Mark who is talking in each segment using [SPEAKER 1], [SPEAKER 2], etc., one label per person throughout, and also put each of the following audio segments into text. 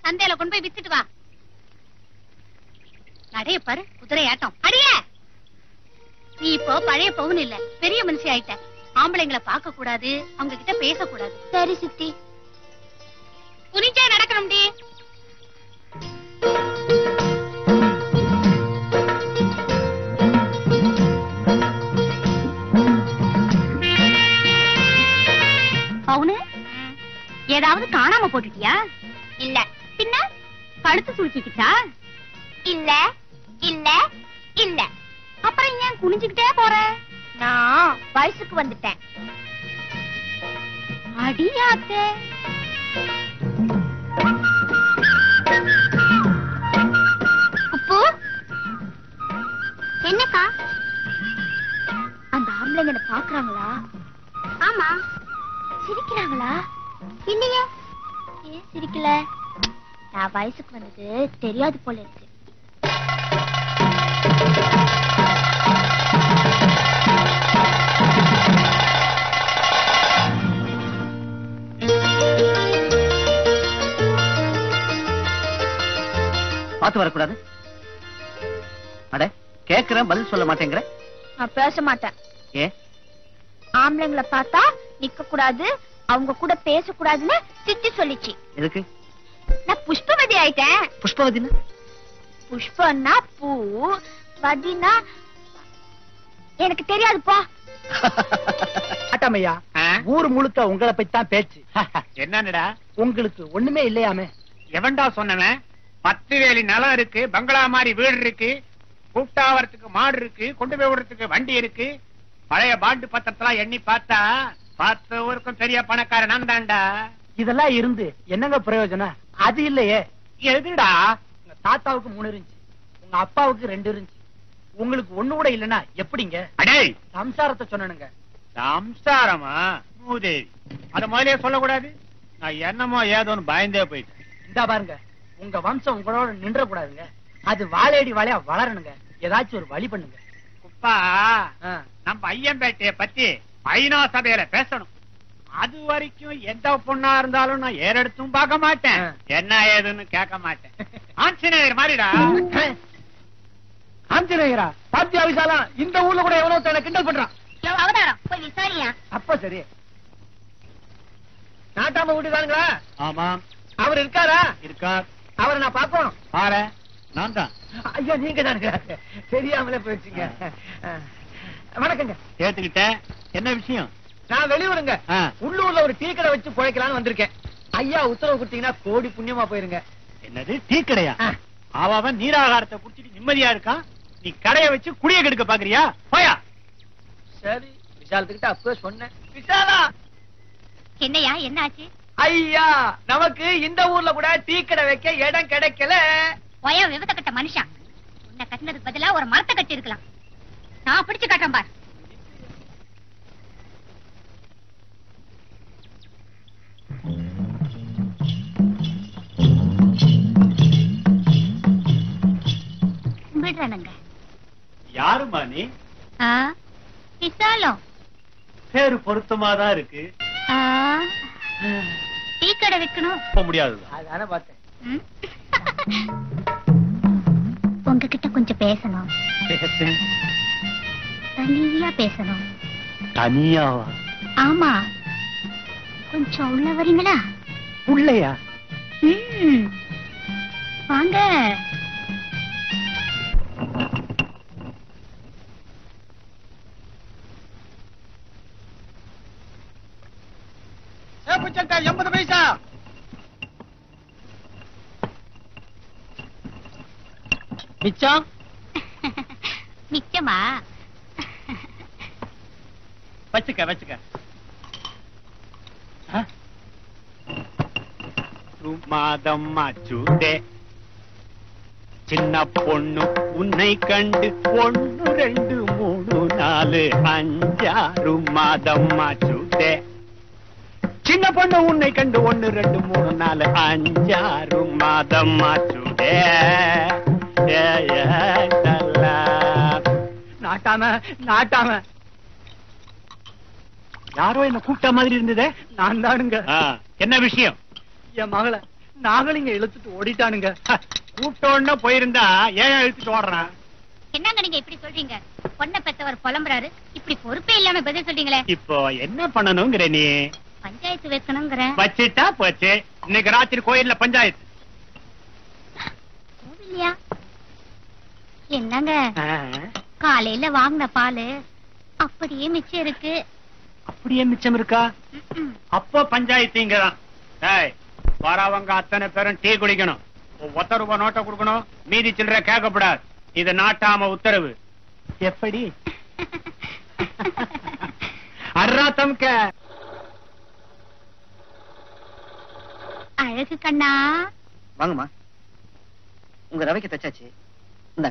[SPEAKER 1] சந்தையில கொண்டு போய் வித்துட்டு வா நடைய பாரு குதிரை ஆட்டம் அடியே நீ இப்போ பழைய பவுன் இல்ல பெரிய மனுஷி ஆயிட்ட ஆம்பளைங்களை பார்க்க கூடாது அவங்க கிட்ட பேசக்கூடாது சரி சித்தி குனிஞ்சே நடக்கணும்டி பவுனு ஏதாவது காணாம போட்டுட்டியா இல்ல பின்ன கழுத்து சுருக்கிக்கிட்டா இல்ல இல்ல இல்ல அப்புறம் ஏன் குனிஞ்சுக்கிட்டே போற நான் வயசுக்கு வந்துட்டேன் அடியாத்தே உப்பு என்னக்கா அந்த ஆம்பளைங்க என்ன பாக்குறாங்களா ஆமா சிரிக்கிறாங்களா இல்லையே ஏன் சிரிக்கல நான் வயசுக்கு வந்தது தெரியாது போல இருக்கு
[SPEAKER 2] பார்த்து வரக்கூடாது அட கேக்குறேன் பதில் சொல்ல மாட்டேங்கிற
[SPEAKER 1] நான் பேச மாட்டேன்
[SPEAKER 2] ஏ
[SPEAKER 1] ஆம்பளைங்களை பார்த்தா நிக்க கூடாது அவங்க கூட பேசக்கூடாதுன்னு சித்தி சொல்லிச்சு
[SPEAKER 2] எதுக்கு
[SPEAKER 1] நான் புஷ்பவதி ஆயிட்டேன்
[SPEAKER 2] புஷ்பவதினா
[SPEAKER 1] புஷ்பன்னா பூ வதினா எனக்கு தெரியாது போ
[SPEAKER 3] ஆட்டாமையா ஊர் முழுக்க உங்களை பத்தி தான் பேச்சு
[SPEAKER 4] என்னடா
[SPEAKER 3] உங்களுக்கு ஒண்ணுமே இல்லையாமே
[SPEAKER 4] எவன்டா சொன்னவன் பத்து வேலி நிலம் இருக்கு பங்களா மாதிரி வீடு இருக்கு கூட்டாவரத்துக்கு மாடு இருக்கு கொண்டு போய் விடுறதுக்கு வண்டி இருக்கு பழைய பாண்டு பத்திரத்தெல்லாம் எண்ணி பார்த்தா பத்து ஊருக்கும் பெரிய பணக்காரன் நான் தான்டா
[SPEAKER 3] இதெல்லாம் இருந்து என்னங்க பிரயோஜனம் அது இல்லையே
[SPEAKER 4] எதுடா
[SPEAKER 3] உங்க தாத்தாவுக்கு மூணு இருந்துச்சு உங்க அப்பாவுக்கு ரெண்டு இருந்துச்சு உங்களுக்கு ஒண்ணு கூட இல்லைன்னா எப்படிங்க
[SPEAKER 4] அடே
[SPEAKER 3] சம்சாரத்தை சொன்னனுங்க
[SPEAKER 4] சம்சாரமா மூதேவி அத முதலே சொல்லக்கூடாது நான் என்னமோ ஏதோன்னு பயந்தே போயிட்டேன்
[SPEAKER 3] இந்த பாருங்க உங்க வம்சம் உங்களோட நின்ற கூடாதுங்க அது வாழையடி வாழையா வளரணுங்க ஏதாச்சும் ஒரு வழி பண்ணுங்க
[SPEAKER 4] குப்பா
[SPEAKER 3] ஆ.
[SPEAKER 4] நம்ம ஐயம்பேட்டைய பத்தி ஐநா சபையில பேசணும் அது வரைக்கும் எந்த பொண்ணா இருந்தாலும் நான் ஏறெடுத்தும் பார்க்க மாட்டேன்
[SPEAKER 3] ஆ.
[SPEAKER 4] என்ன ஏதுன்னு கேட்க மாட்டேன் ஆஞ்சநேயர் மாதிரிடா
[SPEAKER 3] ஆஞ்சநேயரா பாத்தியா விசாலம் இந்த ஊர்ல கூட எவனோ தன்னை கிண்டல் பண்றான்
[SPEAKER 1] அவதாரம் போய் விசாரியா
[SPEAKER 3] அப்ப சரி நாட்டாம வீட்டுதானுங்களா
[SPEAKER 4] ஆமா
[SPEAKER 3] அவர் இருக்காரா
[SPEAKER 4] இருக்கா
[SPEAKER 3] அவரை நான் பாக்கணும்
[SPEAKER 4] பாரு நான் தான்
[SPEAKER 3] ஐயோ நீங்க தானுங்க தெரியாமலே போயிடுச்சுங்க வணக்கங்க
[SPEAKER 4] கேட்டுக்கிட்டேன் என்ன விஷயம்
[SPEAKER 3] நான் வெளியூருங்க
[SPEAKER 4] ஆ.
[SPEAKER 3] உள்ளூர்ல ஒரு டீ கடை வச்சு பிழைக்கலாம்னு வந்திருக்கேன் ஐயா உத்தரவு கொடுத்தீங்கன்னா கோடி புண்ணியமா போயிருங்க
[SPEAKER 4] என்னது டீ கடையா
[SPEAKER 3] ஆ.
[SPEAKER 4] அவன் நீராகாரத்தை குடிச்சிட்டு நிம்மதியா இருக்கான் நீ கடைய வச்சு குடிய கெடுக்க பாக்குறியா போயா
[SPEAKER 3] சரி விசாலத்துக்கிட்ட அப்பவே சொன்னேன் விசாலா
[SPEAKER 1] என்னையா என்ன ஆச்சு
[SPEAKER 3] ஐயா நமக்கு இந்த ஊர்ல கூட டீ கடை வைக்க இடம் கிடைக்கல
[SPEAKER 1] ஒயா விவத்த கட்ட மனுஷன் உன்னை கட்டினதுக்கு பதிலா ஒரு மரத்தை கட்டி இருக்கலாம் நான் பிடிச்சு காட்டுறேன் பார் கும்பிடுறேனுங்க
[SPEAKER 4] யாருமா நீ
[SPEAKER 1] ஆ, விசாலம்
[SPEAKER 4] பேரு பொருத்தமாதான் இருக்கு
[SPEAKER 1] ஆ, டீ கடை வைக்கணும்
[SPEAKER 4] போக முடியாதுதான்
[SPEAKER 3] அதானே பார்த்தேன்
[SPEAKER 1] ம்? உங்ககிட்ட கொஞ்சம் பேசணும் தனியா பேசணும்
[SPEAKER 4] தனியாவா
[SPEAKER 1] ஆமா கொஞ்சம் உள்ள வரீங்களா
[SPEAKER 3] உள்ளையா
[SPEAKER 1] ம். வாங்க
[SPEAKER 3] எண்பது பைசா மிச்சம்
[SPEAKER 1] நிச்சயமா
[SPEAKER 4] வச்சுக்க வச்சுக்க மாதம்மா சூடே சின்ன பொண்ணு உன்னை கண்டு ஒண்ணு ரெண்டு மூணு நாலு அஞ்சாறு மாதம்மா சூடே சின்ன பொண்ணு உன்னை கண்டு ஒண்ணு ரெண்டு மூணு நாலு அஞ்சாறு மாதம்மா சூடே ஏ, ஏ, டல்லா.
[SPEAKER 3] நாட்டாம நாட்டாம
[SPEAKER 4] யாரோ என்ன கூப்பிட்ட மாதிரி இருந்ததே
[SPEAKER 3] நான் தானுங்க
[SPEAKER 4] ஆ, என்ன விஷயம்
[SPEAKER 3] என் மகளை நாகலிங்க இழுத்துட்டு ஓடிட்டானுங்க
[SPEAKER 4] கூப்பிட்டோன்னு போயிருந்தா ஏன் இழுத்துட்டு ஓடுறான்
[SPEAKER 1] என்னங்க நீங்க இப்படி சொல்றீங்க பொண்ணை பெத்தவர் புலம்புறாரு இப்படி பொறுப்பே இல்லாம பதில் சொல்றீங்களே
[SPEAKER 4] இப்போ என்ன பண்ணணுங்கிற நீ
[SPEAKER 1] பஞ்சாயத்து வைக்கணுங்கிற
[SPEAKER 4] வச்சிட்டா போச்சு இன்னைக்கு ராத்திரி கோயில்ல பஞ்சாயத்து
[SPEAKER 1] இல்லையா என்னங்க காலையில வாங்கின பாலு அப்படியே மிச்சம் இருக்கு
[SPEAKER 4] அப்படியே மிச்சம் இருக்கா
[SPEAKER 1] ம்ம்.
[SPEAKER 4] அப்போ பஞ்சாயத்துங்கிறான் டேய் வரவங்க அத்தனை பேரும் டீ குடிக்கணும் ஒத்த ரூபாய் நோட்டை கொடுக்கணும் மீதி சில்லற கேட்கக்கூடாது இது நாட்டாம உத்தரவு எப்படி அர்ரா தம்க
[SPEAKER 1] அழகு கண்ணா
[SPEAKER 2] வாங்கம்மா உங்க ரவைக்கு தச்சாச்சு இந்த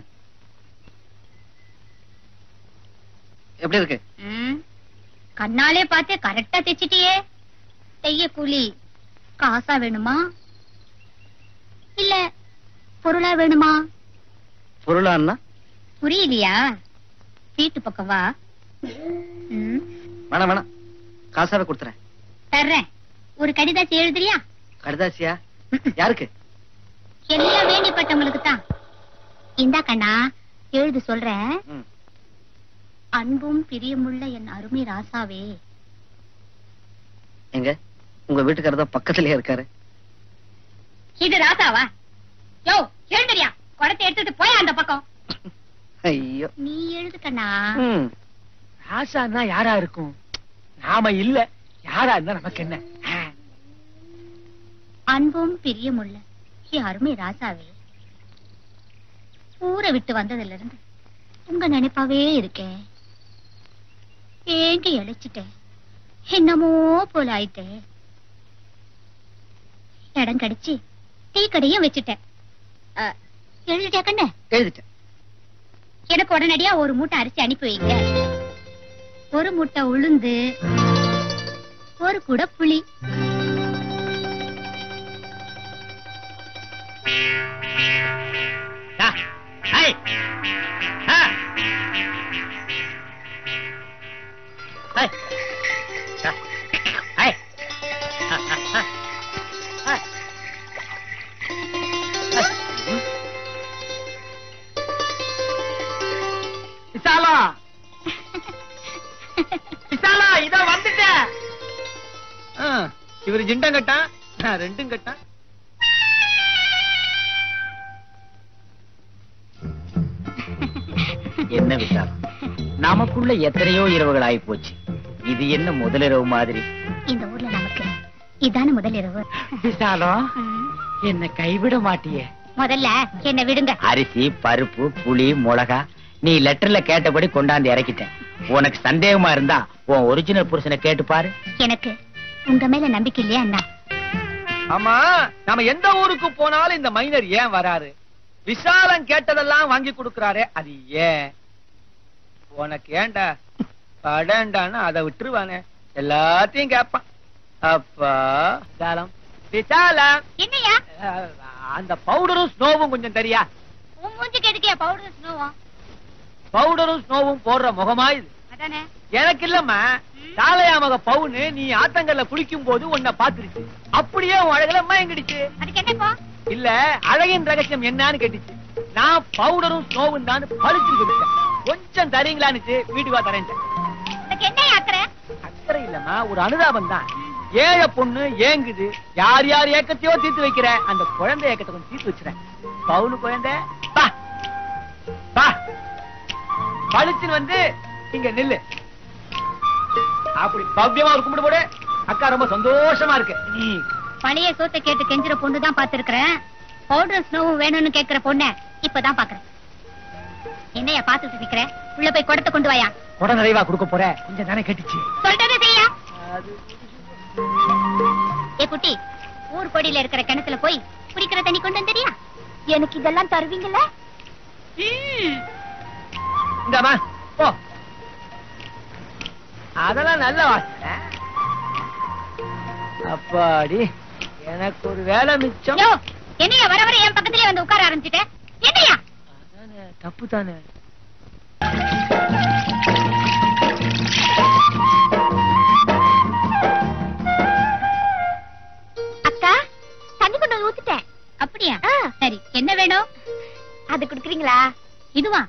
[SPEAKER 2] எப்படி இருக்கு
[SPEAKER 1] ம். கண்ணாலே பார்த்து கரெக்டா தைச்சிட்டியே செய்ய கூலி காசா வேணுமா இல்ல பொருளா வேணுமா
[SPEAKER 2] பொருளான்னா
[SPEAKER 1] புரியலையா வீட்டு பக்கம் வா ம்,
[SPEAKER 2] வேணாம் வேணாம் காசாவே கொடுத்துறேன்
[SPEAKER 1] தர்றேன் ஒரு கடிதாச்சி எழுதுறியா
[SPEAKER 2] கடிதாசியா யாருக்கு
[SPEAKER 1] எல்லாம் வேண்டிப்பட்டவங்களுக்கு தான் இந்தா கண்ணா எழுது சொல்றேன்
[SPEAKER 2] ம்.
[SPEAKER 1] அன்பும் பிரியமுள்ள என் அருமை ராசாவே
[SPEAKER 2] எங்க உங்க வீட்டுக்காரர் தான் பக்கத்திலேயே இருக்காரு
[SPEAKER 1] இது ராசாவா யோ எழுதுறியா குடத்தை எடுத்துட்டு போய் அந்த பக்கம்
[SPEAKER 2] ஐயோ
[SPEAKER 1] நீ எழுது கண்ணா
[SPEAKER 2] ம்.
[SPEAKER 3] ராசான்னா யாரா இருக்கும் நாம இல்ல யாரா இருந்தா நமக்கு என்ன ஆ.
[SPEAKER 1] அன்பும் பிரியமுள்ள என் அருமை ராசாவே ஊரை விட்டு வந்ததுல இருந்து உங்க நினைப்பாவே இருக்கேன் ஏங்கி இழைச்சிட்டேன் என்னமோ போல ஆயிட்டேன் இடம் கடிச்சு டீ கடையும் வச்சுட்டேன் அ, எழுதிட்டியா கண்ணு
[SPEAKER 2] எழுதிட்டேன்
[SPEAKER 1] எனக்கு உடனடியா ஒரு மூட்டை அரிசி அனுப்பி வைங்க ஒரு மூட்டை உளுந்து ஒரு குட புளி
[SPEAKER 4] டா, ஏய், ஆ. ஏய், டா, ஏய். ஆ, ஆ, ஆ. ஆ.
[SPEAKER 3] விசாலா விசாலா இத வந்துட்டேன் ஆ, இவரு ஜிண்டம் கட்டான் நான் ரெண்டும் கட்டான்
[SPEAKER 5] என்ன விஷால் நமக்குள்ள எத்தனையோ இரவுகள் ஆகி போச்சு இது என்ன முதலிரவு மாதிரி
[SPEAKER 1] இந்த ஊர்ல நமக்கு இதான முதல் இரவு
[SPEAKER 3] விசாலம்
[SPEAKER 1] ம்.
[SPEAKER 3] என்ன கைவிட மாட்டியே
[SPEAKER 1] முதல்ல என்ன விடுங்க
[SPEAKER 5] அரிசி பருப்பு புளி மிளகா நீ லெட்டர்ல கேட்டபடி கொண்டாந்து இறக்கிட்டேன் உனக்கு சந்தேகமா இருந்தா உன் ஒரிஜினல் புருஷனை கேட்டு பாரு
[SPEAKER 1] எனக்கு உங்க மேல நம்பிக்கை இல்லையா அண்ணா
[SPEAKER 3] ஆமா நாம எந்த ஊருக்கு போனாலும் இந்த மைனர் ஏன் வராரு விசாலம் கேட்டதெல்லாம் வாங்கி கொடுக்கறாரே அது ஏன் உனக்கு ஏன்டா படண்டான்னு அதை விட்டுருவானே எல்லாத்தையும் கேட்பான் அப்பா விசாலம் விசாலம்
[SPEAKER 1] என்னையா
[SPEAKER 3] அஹ், அந்த பவுடரும் ஸ்னோவும் கொஞ்சம் தெரியா
[SPEAKER 1] உன் மூஞ்சிக்கு எதுக்கியா பவுடர் ஸ்னோவா
[SPEAKER 3] பவுடரும் ஸ்னோவும் போடுற முகமா இது
[SPEAKER 1] அதானே
[SPEAKER 3] எனக்கு இல்லம்மா காளையா மக பவுனு நீ ஆத்தங்கல்ல குளிக்கும் போது உன்னை பாத்துருச்சு அப்படியே உன் அழகுல மயங்கிடுச்சு
[SPEAKER 1] அதுக்கு என்னப்பா
[SPEAKER 3] இல்ல அழகின் ரகசியம் என்னன்னு கேட்டுச்சு நான் பவுடரும் ஸ்னோவும் தான் பழிச்சு கொடுத்தேன் கொஞ்சம் தரீங்களான்னுச்சு வீட்டுக்கு வா தரேன்
[SPEAKER 1] அதுக்கு என்னையா அக்கறை
[SPEAKER 3] அக்கறை இல்லம்மா ஒரு அனுதாபம் தான் ஏழை பொண்ணு ஏங்குது யார் யார் ஏக்கத்தையோ தீர்த்து வைக்கிற அந்த குழந்தை ஏக்கத்தை கொஞ்சம் தீர்த்து வச்சுறேன் பவுனு குழந்தை பா பா பளிச்சுன்னு வந்து இங்க நில்லு அப்படி பவ்யமா ஒரு கும்பிடு போடு அக்கா ரொம்ப சந்தோஷமா இருக்கு நீ
[SPEAKER 1] பழைய சோத்தை கேட்டு கெஞ்சுற பொண்ணு தான் பாத்துருக்கிறேன் பவுடர் ஸ்னோவும் வேணும்னு கேக்குற பொண்ண இப்பதான் பாக்குறேன் என்னையா பாத்துட்டு நிக்கிற உள்ள போய் குடத்தை கொண்டு வாயா
[SPEAKER 3] குட நிறைவா கொடுக்க போற கொஞ்சம் தானே கேட்டுச்சு
[SPEAKER 1] சொல்றதை செய்யா
[SPEAKER 3] அது
[SPEAKER 1] ஏ குட்டி ஊர் கொடியில இருக்கிற கிணத்துல போய் குடிக்கிற தண்ணி கொண்டு வந்துறியா எனக்கு இதெல்லாம் தருவீங்கல்ல
[SPEAKER 3] இந்தாமா போ அதெல்லாம் நல்ல வாசனை அப்பாடி எனக்கு ஒரு வேலை மிச்சம்
[SPEAKER 1] யோ என்னையா வர வர என் பக்கத்துலயே வந்து உட்கார ஆரம்பிச்சுட்ட என்னையா
[SPEAKER 3] அதானே, தப்பு தானே
[SPEAKER 1] அக்கா தண்ணி கொண்டு வந்து தோத்துட்டேன் அப்படியா சரி என்ன வேணும் அது குடுக்குறீங்களா இதுவா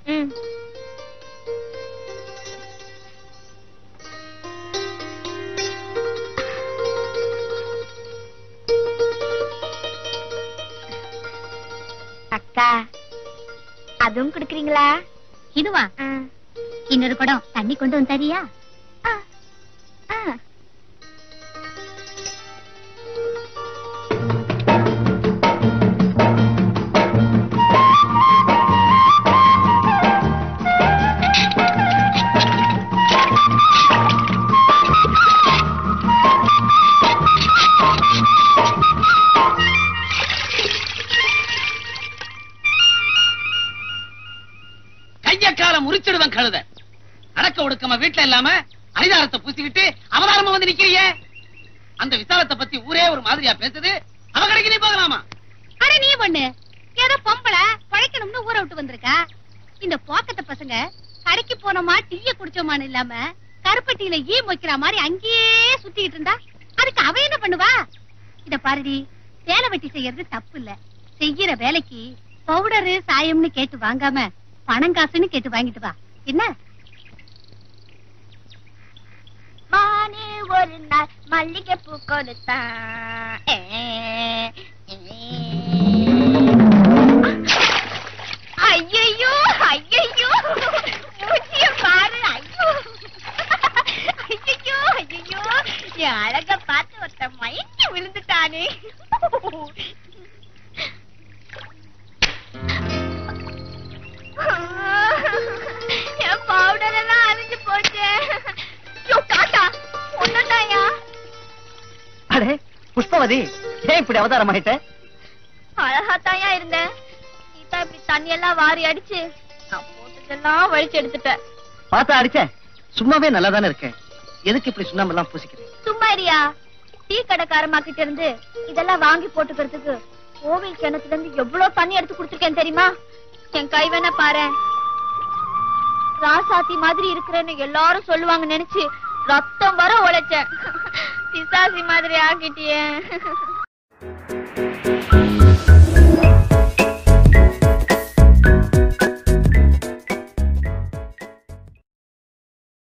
[SPEAKER 1] அக்கா அதுவும் குடுக்குறீங்களா இதுவா இன்னொரு குடம் தண்ணி கொண்டு வந்து தரியா
[SPEAKER 2] கைய கால முறிச்சிடுவேன் கழுத அடக்க ஒடுக்கமா வீட்டுல இல்லாம அரிதாரத்தை பூசிக்கிட்டு அவதாரமா வந்து நிக்கிறியே அந்த விசாலத்தை பத்தி ஊரே ஒரு மாதிரியா பேசுது அவ கடைக்கு நீ போகலாமா
[SPEAKER 1] அட நீ பொண்ணு ஏதோ பொம்பளை பழைக்கணும்னு ஊரை விட்டு வந்திருக்கா இந்த போக்கத்த பசங்க கடைக்கு போனோமா டீய குடிச்சோமான்னு இல்லாம கருப்பட்டியில ஈ மொய்க்கிற மாதிரி அங்கேயே சுத்திட்டு இருந்தா அதுக்கு அவ என்ன பண்ணுவா இத பாருடி வேலை வெட்டி செய்யறது தப்பு இல்ல செய்யற வேலைக்கு பவுடரு சாயம்னு கேட்டு வாங்காம பணம் காசுன்னு கேட்டு வாங்கிட்டு வா என்ன மானே ஒரு நாள் மல்லிகை பூ கொடுத்தான் ஐயோ ஐயோ மூச்சிய பாரு ஐயோ ஐயோ ஐயோ என் அழக பார்த்து ஒருத்த மயங்கி விழுந்துட்டானே என் பவுடர் எல்லாம் அழிஞ்சு போச்சு ஐயோ காட்டா ஒன்னதாயா
[SPEAKER 2] அடே புஷ்பவதி ஏன் இப்படி அவதாரம் ஆயிட்ட
[SPEAKER 1] அழகாத்தாயா இருந்தேன் நீதா இப்படி தண்ணி எல்லாம் வாரி அடிச்சு நான் போட்டதெல்லாம் வழிச்சு எடுத்துட்டேன்
[SPEAKER 2] பார்த்தா அடிச்சேன் சும்மாவே நல்லா தானே இருக்கேன் எதுக்கு இப்படி சுண்ணாம்பு எல்லாம் பூசிக்கிறேன்
[SPEAKER 1] சும்மா இருயா டீ கடைக்காரமா கிட்ட இருந்து இதெல்லாம் வாங்கி போட்டுக்கிறதுக்கு கோவில் கிணத்துல இருந்து எவ்வளவு தண்ணி எடுத்து கொடுத்துருக்கேன் தெரியுமா என் கை வேணா பாரு ராசாத்தி மாதிரி இருக்கிறேன்னு எல்லாரும் சொல்லுவாங்க நினைச்சு ரத்தம் வர உழைச்சேன் பிசாசி மாதிரி ஆக்கிட்டியே